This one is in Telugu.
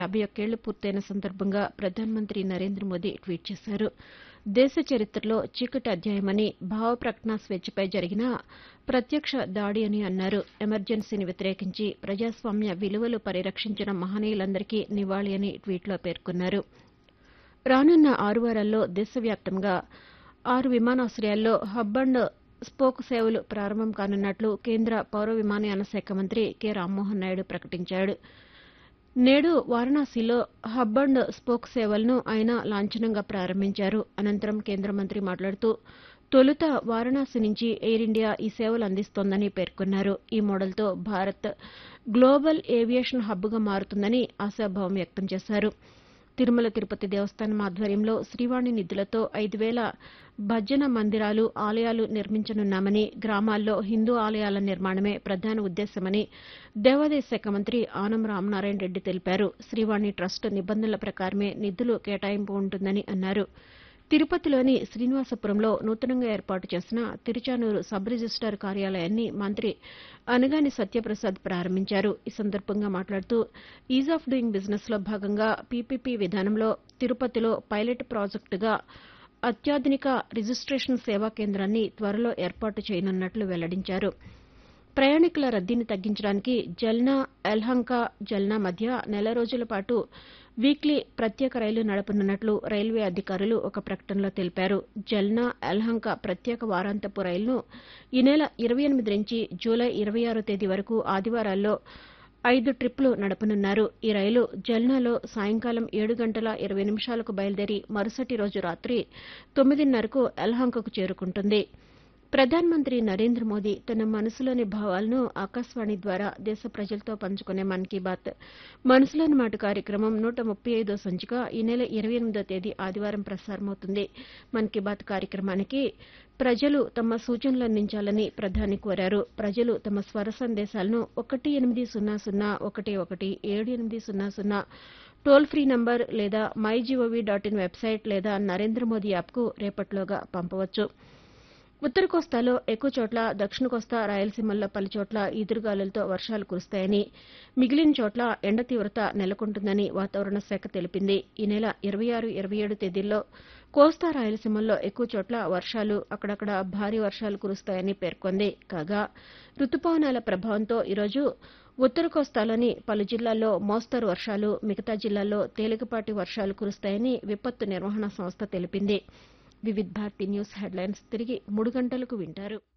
యాభై ఒక్కేళ్లు పూర్తయిన సందర్భంగా ప్రధానమంత్రి నరేంద్ర మోదీ ట్వీట్ చేశారు దేశ చరిత్రలో చీకటి అధ్యాయమని భావ ప్రకటనా స్వేచ్చపై జరిగిన ప్రత్యక్ష దాడి అని అన్నారు ఎమర్జెన్సీని వ్యతిరేకించి ప్రజాస్వామ్య విలువలు పరిరక్షించిన మహనీయులందరికీ నివాళి అని ట్వీట్లో పేర్కొన్నారు రానున్న ఆరు వారాల్లో దేశవ్యాప్తంగా ఆరు విమానాశయాల్లో హబ్ అండ్ స్పోక్ సేవలు ప్రారంభం కానున్నట్లు కేంద్ర పౌర విమానయాన శాఖ మంత్రి కె రామ్మోహన్ నాయుడు ప్రకటించారు నేడు వారణాసిలో హబ్ అండ్ స్పోక్ సేవలను ఆయన లాంఛనంగా ప్రారంభించారు అనంతరం కేంద్ర మంత్రి మాట్లాడుతూ తొలుత వారణాసి నుంచి ఎయిర్ ఇండియా ఈ సేవలు అందిస్తోందని పేర్కొన్నారు ఈ మోడల్తో భారత్ గ్లోబల్ ఏవియేషన్ హబ్గా మారుతుందని ఆశాభావం వ్యక్తం చేశారు తిరుమల తిరుపతి దేవస్థానం ఆధ్వర్యంలో శ్రీవాణి నిధులతో ఐదు వేల భజన మందిరాలు ఆలయాలు నిర్మించనున్నామని గ్రామాల్లో హిందూ ఆలయాల నిర్మాణమే ప్రధాన ఉద్దేశ్యమని దేవాదాయ శాఖ మంత్రి ఆనం రామనారాయణ రెడ్డి తెలిపారు శ్రీవాణి ట్రస్ట్ నిబంధనల ప్రకారమే నిధులు కేటాయింపు ఉంటుందని అన్నారు తిరుపతిలోని శ్రీనివాసపురంలో నూతనంగా ఏర్పాటు చేసిన తిరుచానూరు సబ్ రిజిస్టార్ కార్యాలయాన్ని మంత్రి అనగాని సత్యప్రసాద్ ప్రారంభించారు ఈ సందర్భంగా మాట్లాడుతూ ఈజ్ ఆఫ్ డూయింగ్ బిజినెస్ లో భాగంగా పీపీపీ విధానంలో తిరుపతిలో పైలట్ ప్రాజెక్టుగా అత్యాధునిక రిజిస్టేషన్ సేవా కేంద్రాన్ని త్వరలో ఏర్పాటు చేయనున్నట్లు వెల్లడించారు ప్రయాణికుల రద్దీని తగ్గించడానికి జల్నా యలహంక జల్నా మధ్య నెల రోజుల పాటు వీక్లీ ప్రత్యేక రైలు నడపనున్నట్లు రైల్వే అధికారులు ఒక ప్రకటనలో తెలిపారు జల్నా యలహంక ప్రత్యేక వారాంతపు రైలును ఈ నెల ఇరవై ఎనిమిది నుంచి జూలై ఇరవై ఆరో తేదీ వరకు ఆదివారాల్లో ఐదు ట్రిప్పులు నడపనున్నారు ఈ రైలు జల్నాలో సాయంకాలం ఏడు గంటల ఇరవై నిమిషాలకు బయలుదేరి మరుసటి రోజు రాత్రి తొమ్మిదిన్నరకు యలహంకకు చేరుకుంటుంది ప్రధానమంత్రి నరేంద్ర మోదీ తన మనసులోని భావాలను ఆకాశవాణి ద్వారా దేశ ప్రజలతో పంచుకునే మన్ కీ బాత్ మనసులోని మాట కార్యక్రమం నూట ముప్పై ఐదో సంచిక ఈ నెల ఇరవై ఎనిమిదో తేదీ ఆదివారం ప్రసారమవుతుంది మన్ కీ బాత్ కార్యక్రమానికి ప్రజలు తమ సూచనలు అందించాలని ప్రధాని కోరారు ప్రజలు తమ స్వర సందేశాలను ఒకటి ఎనిమిది సున్నా సున్నా ఒకటి ఒకటి ఏడు ఎనిమిది సున్నా సున్నా టోల్ ఫ్రీ నంబర్ లేదా my G O V dot in website లేదా నరేంద్ర మోదీ యాప్కు రేపట్లోగా పంపవచ్చు ఉత్తర కోస్తాలో ఎక్కువ చోట్ల దక్షిణ కోస్తా రాయలసీమల్లో పలుచోట్ల ఈదురుగాలులతో వర్షాలు కురుస్తాయని మిగిలిన చోట్ల ఎండ తీవ్రత నెలకొంటుందని వాతావరణ శాఖ తెలిపింది ఈ నెల ఇరవై ఆరు ఇరవై ఏడు తేదీల్లో కోస్తా రాయలసీమల్లో ఎక్కువ చోట్ల వర్షాలు అక్కడక్కడ భారీ వర్షాలు కురుస్తాయని పేర్కొంది కాగా రుతుపవనాల ప్రభావంతో ఈరోజు ఉత్తర కోస్తాలోని పలు జిల్లాల్లో మోస్తరు వర్షాలు మిగతా జిల్లాల్లో తేలికపాటి వర్షాలు కురుస్తాయని విపత్తు నిర్వహణ సంస్థ తెలిపింది వివిధ్ భారతి న్యూస్ హెడ్లైన్స్ తిరిగి మూడు గంటలకు వింటారు